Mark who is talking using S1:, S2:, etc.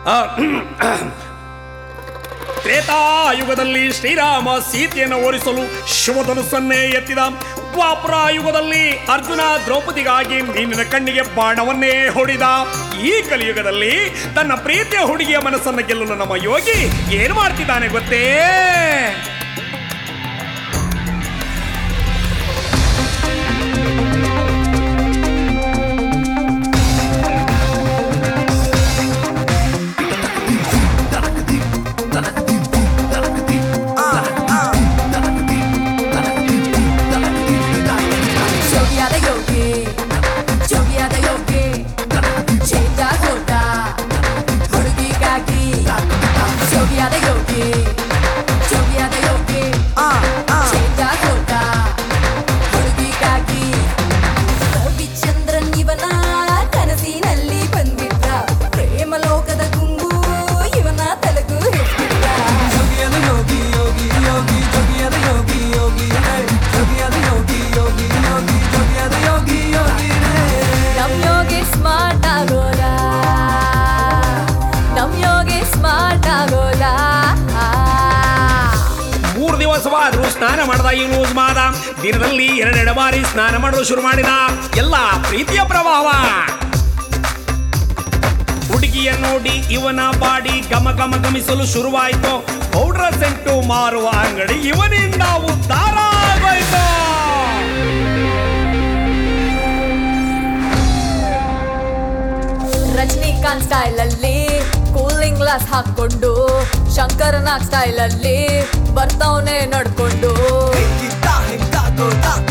S1: ಆ, ತ್ರೇತಾಯುಗದಲ್ಲಿ ಶ್ರೀರಾಮ ಸೀತೆಯನ್ನು ಓರಿಸಲು ಶಿವಧನುಸ್ಸನ್ನೇ ಎತ್ತಿದ ದ್ವಾಪರ ಯುಗದಲ್ಲಿ ಅರ್ಜುನ ದ್ರೌಪದಿಗಾಗಿ ಮೀನಿನ ಕಣ್ಣಿಗೆ ಬಾಣವನ್ನೇ ಹೊಡಿದ ಈ ಕಲಿಯುಗದಲ್ಲಿ ತನ್ನ ಪ್ರೀತಿಯ ಹುಡುಗಿಯ ಮನಸ್ಸನ್ನು ಗೆಲ್ಲಲು ನಮ್ಮ ಯೋಗಿ ಏನು ಮಾಡ್ತಿದ್ದಾನೆ ಗೊತ್ತೇ
S2: ಜೋಗಿಯಾದ ಯೋಗಿ ಜೋಗಿಯಾದ ಯೋಗಿ ಚೇಂಜ ಹೋದ ಹುಡುಗಿಗಾಗಿ ಜೋಗಿಯಾದ ಯೋಗಿ ಜೋಗಿಯಾದ ಯೋಗಿ ಚೇಂಜ ಹೋದ ಹುಡುಗಿಗಾಗಿ ರವಿಚಂದ್ರನ್ ಇವನ ಕನಸಿನಲ್ಲಿ ಬಂದಿದ್ದ ಪ್ರೇಮ ಲೋಕದ ಗುಂಗು ಇವನ ತಲೆಗೂ ಹಿಡಿದಿದ್ದ
S3: ಜೋಗಿಯಾದ ಯೋಗಿ ಯೋಗಿ ಯೋಗಿ ಜೋಗಿಯಾದ ಯೋಗಿ ಯೋಗಿ ಹೇ. ಜೋಗಿಯಾದ ಯೋಗಿ ಯೋಗಿ ಯೋಗಿ ಜೋಗಿಯಾದ ಯೋಗಿ ಯೋಗಿ ಹೇ.
S2: ನಮ್ ಯೋಗಿ ಸ್ಮಾರ್ಟ್ ಆಗೋದ ನಮ್ ಯೋಗಿ ಸ್ಮಾರ್ಟ್ ಆಗೋದ
S1: ಮೂರು ದಿವಸವಾದರೂ ಸ್ನಾನ ಮಾಡದ ಈ ಲೂಸ್ ಮಾದ ದಿನದಲ್ಲಿ ಎರಡೆರಡು ಬಾರಿ ಸ್ನಾನ ಮಾಡಲು ಶುರು ಮಾಡಿದ ಎಲ್ಲ ಪ್ರೀತಿಯ ಪ್ರಭಾವ ಹುಡುಗಿಯ ನೋಡಿ ಇವನ ಬಾಡಿ ಗಮ ಗಮ ಗಮಿಸಲು ಶುರುವಾಯಿತು ಪೌಡರ್ ಸೆಂಟು ಮಾರುವ ಅಂಗಡಿ ಇವನಿಂದ ಉದ್ಧಾರ ಆಗೋಯ್ತು
S2: ರಜನಿಕಾಂತ್ ಸ್ಟೈಲ್ ಅಲ್ಲಿ ಕೂಲಿಂಗ್ ಗ್ಲಾಸ್ ಹಾಕೊಂಡು ಶಂಕರನಾಗ್ ಸ್ಟೈಲ್ ಅಲ್ಲಿ ಬರ್ತಾವನೆ ನಡ್ಕೊಂಡು
S3: ಗಿಟ್ಟ ಹೆಂಗಾಗೋದ